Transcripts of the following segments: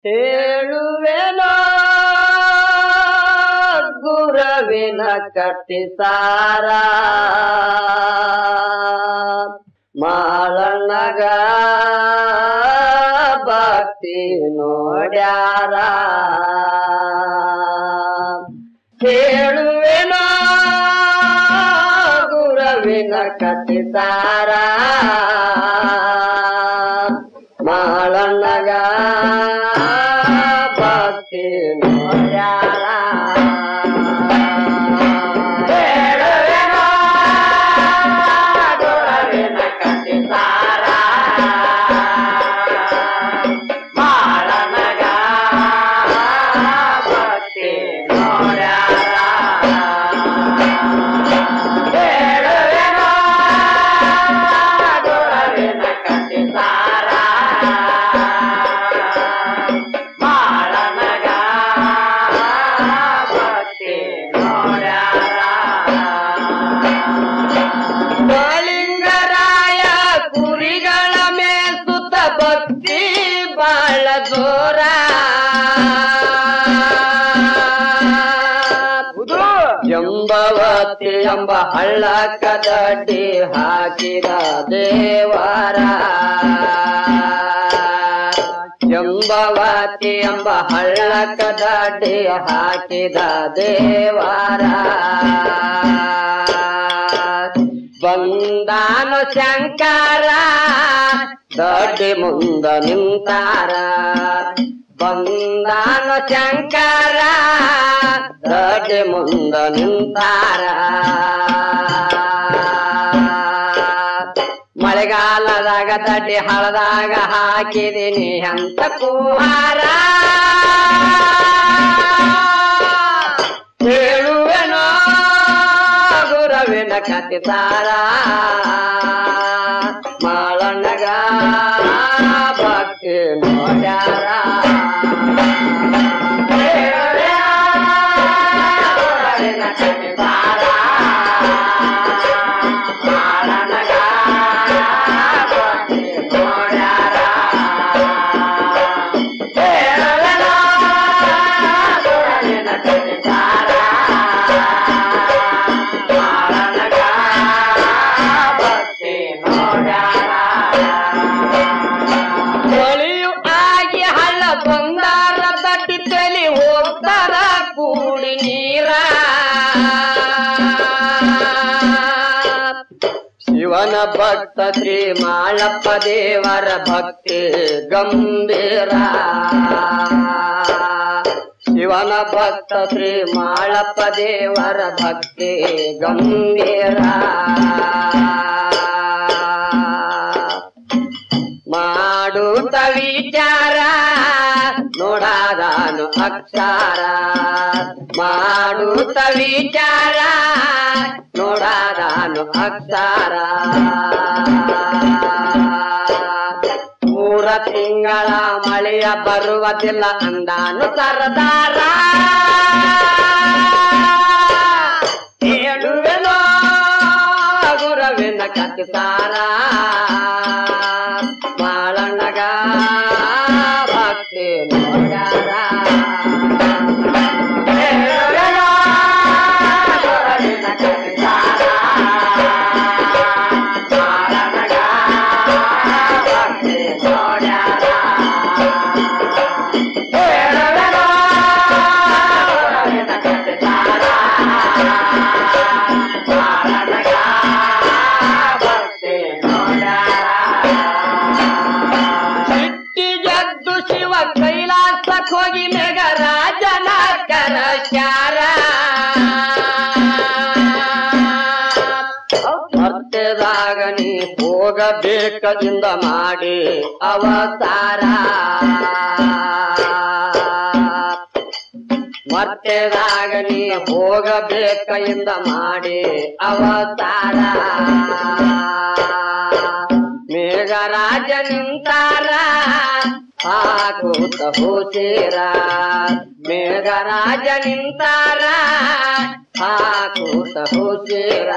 ಹೇಳುವೆನೋ ಗುರವಿನ ಕಟ್ಟಿಸಾರ ಮಾಳಣ್ಣಗ ಭಕ್ತಿ ನೋಡ್ಯಾರ ಹೇಳುವೆನೋ ಗುರವಿನ ಕಟ್ಟಿಸಾರ ಮಾಳಣ್ಣಗ ಭಕ್ತಿ ನೋಡ್ಯಾರ ಹೇಳುವೆನೋ ಗುರವಿನ ಕಟ್ಟಿಸಾರ ಮಾಳಣ್ಣಗ ಭಕ್ತಿ ನೋಡ್ಯಾರ ಹೇಳುವೆನೋ ಗುರವಿನ ಕಟ್ಟಿಸಾರ ಮಾಳನಗ ಭಕ್ತಿ ನೋಡ್ಯಾರ ಬಲಿಂಗರಾಯ ಕುರಿಗಳ ಮೇಸುತ್ತ ಭಕ್ತಿ ಬಾಳ ಜೋರ ಎಂಬವತಿ ಎಂಬ ಹಳ್ಳ ಕದಡ್ಡಿ ಹಾಕಿದ ದೇವರ ಎಂಬವತಿ ಎಂಬ ಹಳ್ಳ ಕದಡ್ಡಿ ಹಾಕಿದ ದೇವರ ಬಂದಾನು ಶಂಕರ ದೊಡ್ಡಿ ಮುಂದ ನಿಂತಾರ ಬಂದಾನು ಶಂಕರ ದೊಡ್ಡಿ ಮುಂದ ನಿಂತಾರ ಮಳೆಗಾಲದಾಗ ದಡ್ಡಿ ಹಳದಾಗ ಹಾಕಿದೀನಿ ಅಂತ ಕುಮಾರ ಹೇಳುವೆನೋ ಗುರವಿನ ಕತಿತಾರ ಮಾಳಣ್ಣಗ ಭಕ್ತಿ ನೋಡ್ಯಾರ ಹೇಳುವೆನೋ ಗುರವಿನ ಕತಿತಾರ ಮಾಳಣ್ಣಗ ಭಕ್ತಿ ನೋಡ್ಯಾರ ಹೇಳುವೆನೋ ಗುರವಿನ ಕತಿತಾರ ಮಾಳಣ್ಣಗ ಭಕ್ತಿ ನೋಡ್ಯಾರ ಹೊಳಿಯು ಆಗಿ ಹಳ್ಳ ಬಂಗಾರ ತಟ್ಟಿ ತಲಿ ಹೋಗ್ತಾರ ಕೂಡಿ ನೀರ ಶಿವನ ಭಕ್ತ ಶ್ರೀ ಮಾಳಪ್ಪ ದೇವರ ಭಕ್ತಿ ಗಂಭೀರ ಶಿವನ ಭಕ್ತ ಶ್ರೀ ಮಾಳಪ್ಪ ದೇವರ ಭಕ್ತಿ ಗಂಭೀರ ಮಾಡುತ್ತ ವಿಚಾರ ನೋಡಾದಾನು ಅಕ್ಷರ ಮಾಡುತ್ತ ವಿಚಾರ ನೋಡಾದಾನು ಅಕ್ಷರ ಮೂರ ತಿಂಗಳ ಮಳೆಯ ಬರುವುದಿಲ್ಲ ಅಂದಾನು ಸರದಾರ ಹೇಳುವೆನೋ ಗುರವಿನ ಕತ್ತಿಸಾರ ಮಾಳಣ್ಣಗ ಭಕ್ತಿ ನೋಡ್ಯಾರ ಹೇಳುವೆನೋ ಗುರವಿನ ಕತ್ತಿಸಾರ ಮಾಳಣ್ಣಗ ಭಕ್ತಿ ನೋಡ್ಯಾರ ಹೇಳುವೆನೋ ಗುರವಿನ ಕತ್ತಿಸಾರ ಮಾಳಣ್ಣಗ ಭಕ್ತಿ ನೋಡ್ಯಾರ ಸಿಟ್ಟಿಗೆದ್ದು ಶಿವ ಕೈಲಾಸಕ್ಕೆ ಹೋಗಿ ಮೇಘ ರಾಜನ ಕರಸ್ಯಾರ ಮರ್ತೆದಾಗ ನೀ ಹೋಗಬೇಕದಿಂದ ಮಾಡಿ ಅವತಾರ ಮರ್ತೆದಾಗ ನೀ ಹೋಗಬೇಕೆಂದ ಮಾಡಿ ಅವತಾರ ಮೇಘರಾಜ ನಿಂತಾರ ಹಾಕೂತ ಹೋಸೇರ ಮೇಘರಾಜ ನಿಂತಾರ ಹಾಕೂತ ಹೋಸೇರ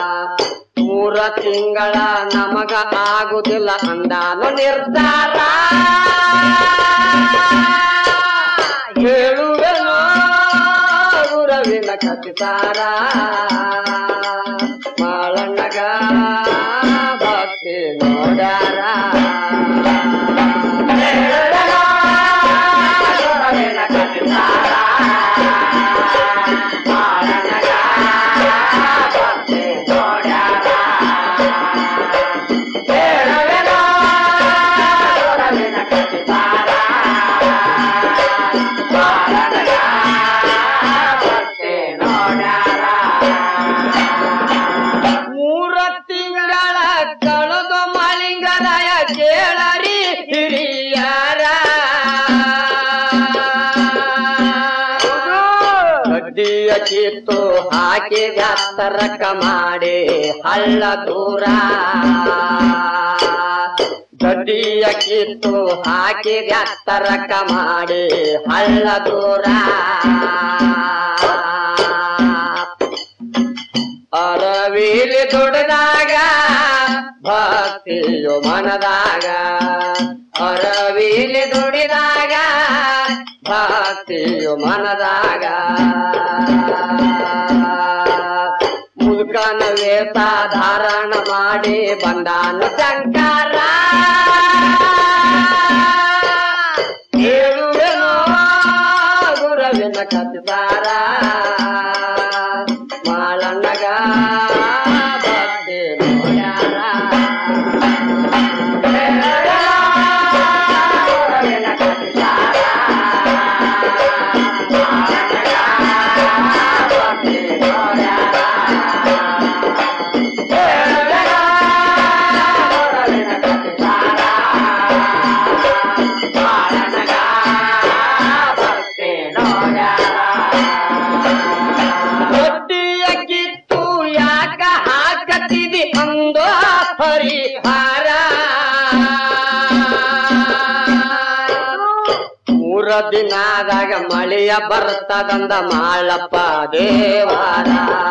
ಮೂರ ತಿಂಗಳ ನಮಗ ಆಗುದಿಲ್ಲ ಅಂದಾನು ನಿರ್ಧಾರ ಕಟ್ಟಿಸಾರ ಮಾಳಣ್ಣಗ ಭಕ್ತಿ ನೋಡ್ಯಾರ ಮೂರ ತಿಂಗಳ ಕಳೆದು ಮಳಿಂಗರಾಯ ಕೇಳರಿ ಹಿರಿಯರ ಕಡ್ಡಿಯ ಕಿತ್ತು ಹಾಕಿ ವ್ಯಾಸ್ತರಕ ಮಾಡಿ ಹಳ್ಳ ದೂರ ಗಡ್ಡಿಯ ಕಿತ್ತು ಹಾಕಿ ವ್ಯಾಸ್ತರಕ ಮಾಡಿ ಹಳ್ಳ ದೂರ ಅರವಿಲಿ ದುಡಿದಾಗ ಭಕ್ತಿಯು ಮನದಾಗ ಅರವಿಲಿ ದುಡಿದಾಗ ಭಕ್ತಿಯು ಮನದಾಗ ಮುಲ್ಕನ ವೇಷ ಧಾರಣ ಮಾಡಿ ಬಂದಾನ ಶಂಕರ ಹೇಳುವೆನೋ ಗುರವಿನ ಕತ್ತಿಸಾರ ಮಾಳಣ್ಣಗ ಭಕ್ತಿ ನೋಡ್ಯಾರ ರೊಟ್ಟಿಯ ಕಿತ್ತು ಯಾಕ ಹಾಕತಿದಿ ಅಂದೋ ಹರಿಹಾರ ಮೂರ ದಿನದಾಗ ಮಳೆಯ ಬರ್ತದಂದ ಮಾಳಪ್ಪ ದೇವಾರ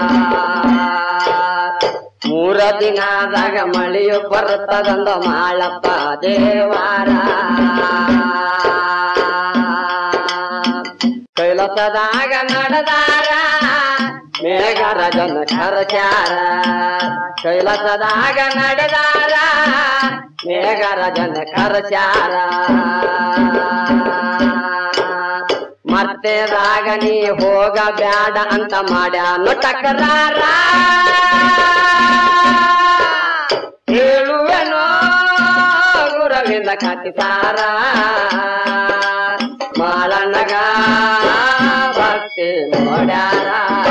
ಮೂರ ದಿನದಾಗ ಮಳೆಯು ಬರ್ತದಂದ ಮಾಳಪ್ಪ ದೇವಾರ ಕೈಲಸದಾಗ ನಡೆದಾರ ಮೇಘರಾಜನ ಕರಚಾರ ಕೈಲಸದಾಗ ನಡೆದಾರ ಮೇಘರಾಜನ ಕರಚಾರ ಮತ್ತೆದಾಗ ನೀ ಹೋಗ ಬ್ಯಾಡ ಅಂತ ಮಾಡ್ಯಾನು ಟಕರಾರ ಹೇಳುವೆನೋ ಗುರವಿಂದ ಕಟ್ಟಿಸಾರ ಮಾಳಣ್ಣಗ ಭಕ್ತಿ ನೋಡ್ಯಾರ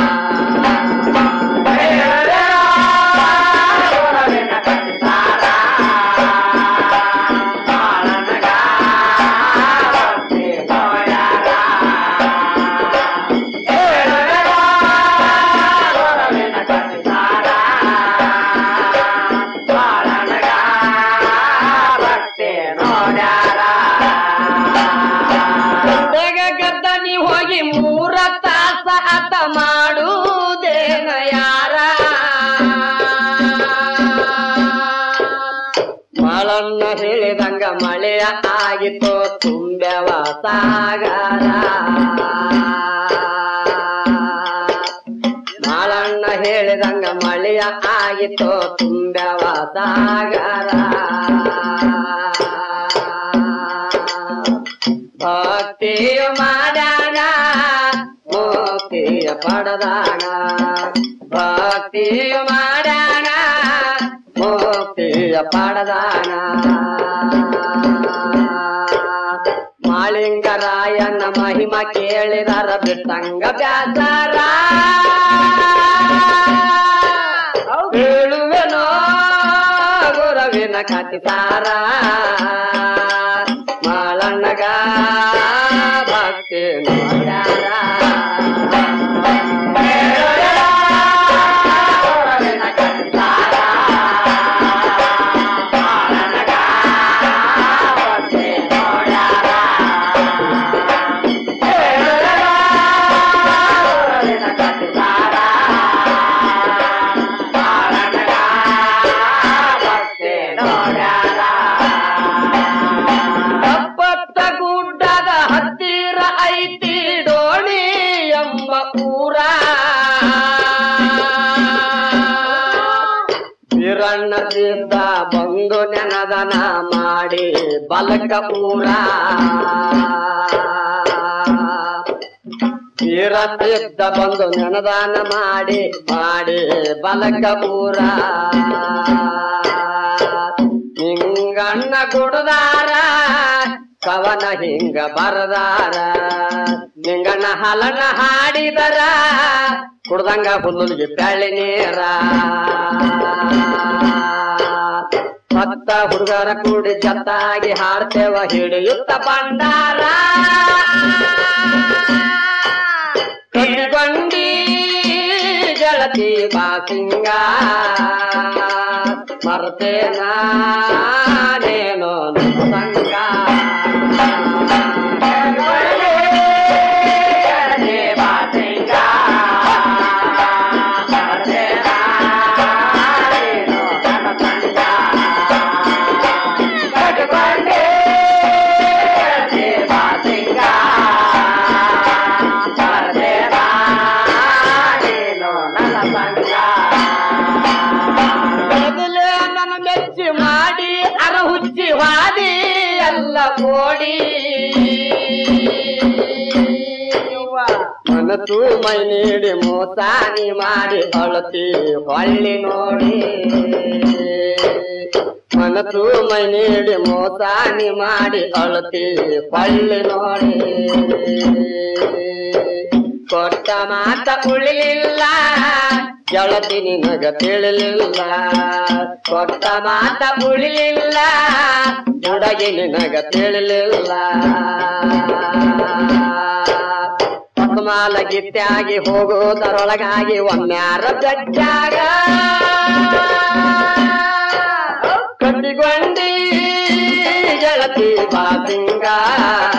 ಬೇಗ ಗದ್ದ ನೀ ಹೋಗಿ ಮೂರ ತಾಸ ಅತ ಮಾಡುವುದೇನ ಯಾರ ಮಳನ್ನ ಹೇಳಿದಂಗ ಮಳೆಯ ಆಗಿತ್ತು ತುಂಬ್ಯವ ಸಾಗರ ಮಾಳಣ್ಣ ಹೇಳಿದಂಗ ಮಳೆಯ ಆಗಿತ್ತು ತುಂಬ್ಯವ ಸಾಗರ ಭಕ್ತಿಯು ಮಾಡ್ಯಾನ ಮುಕ್ತಿಯ ಪಡೆದಾನ ಭಕ್ತಿಯು ಮಾಡ್ಯಾನ ಮುಕ್ತಿಯ ಪಡೆದಾನ ಮಾಳಿಂಗರಾಯನ ಮಹಿಮ ಕೇಳಿದರ ಬಿಟ್ಟಂಗ ಬ್ಯಾಸರ ಹೇಳುವೆನೋ ಗುರವಿನ ಕಟ್ಟಿಸಾರ ಮಾಳಣ್ಣಗ ಭಕ್ತಿ ನೋಡ್ಯಾರ ತಪ್ಪತ್ತ ಗುಡ್ಡದ ಹತ್ತಿರ ಐತಿ ನೆನದಾನ ಮಾಡಿ ಬಲಕ ಊರ ತೀರತ್ತಿದ್ದ ಬಂದು ನೆನದಾನ ಮಾಡಿ ಮಾಡಿ ಬಲಕ ಊರ ಹಿಂಗಣ್ಣ ಗುಡದಾರ ಕವನ ಹಿಂಗ ಬರದಾರ ನಿಂಗಣ್ಣ ಹಲನ ಹಾಡಿದರ ಕುಡ್ದಂಗ ಹುಲ್ಲಿಗೆ ಬೆಳ್ಳಿ ನೀರ ಮತ್ತ ಹುಡುಗರ ಕೂಡಿ ಜತ್ತಾಗಿ ಹಾಡ್ತೇವ ಹಿಡಿಯುತ್ತ ಬಂಡಾರ ಕಟ್ಟಿಕೊಂಡಿ ಗೆಳತಿ ಬಾಸಿಂಗ ಮರ್ತೇನ ನೇನೋ ಸಂಗ ಮೊದಲೇ ನನ್ನ ಮೆಚ್ಚಿ ಮಾಡಿ ಅರ ಹುಚ್ಚಿ ವಾದಿ ಎಲ್ಲ ಓಡಿ ಮನಸ್ಸು ಮೈ ನೀಡಿ ಮೋಸಾನಿ ಮಾಡಿ ಅಳತಿ ಹೊಳ್ಳಿ ನೋಡಿ ಮನಸ್ಸು ಮೈ ನೀಡಿ ಮೋಸಾನಿ ಮಾಡಿ ಅಳತಿ ಹೊಳ್ಳಿ ನೋಡಿ ಕೊಟ್ಟ ಮಾತ ಉಳಿಲಿಲ್ಲ ಗೆಳತಿ ನಿನಗ ತಿಳಿಲಿಲ್ಲ ಕೊಟ್ಟ ಮಾತ ಉಳಿಲಿಲ್ಲ ಹುಡುಗಿ ನಿನಗ ತಿಳಿಲಿಲ್ಲ ಪದ್ಮಾಲ ಗಿತ್ಯಾಗಿ ಹೋಗೋದರೊಳಗಾಗಿ ಒಮ್ಮ್ಯಾರ ಬೆಟ್ಟಾಗ ಕಟ್ಟಿಕೊಂಡಿ ಗೆಳತಿ ಬಾಸಿಂಗ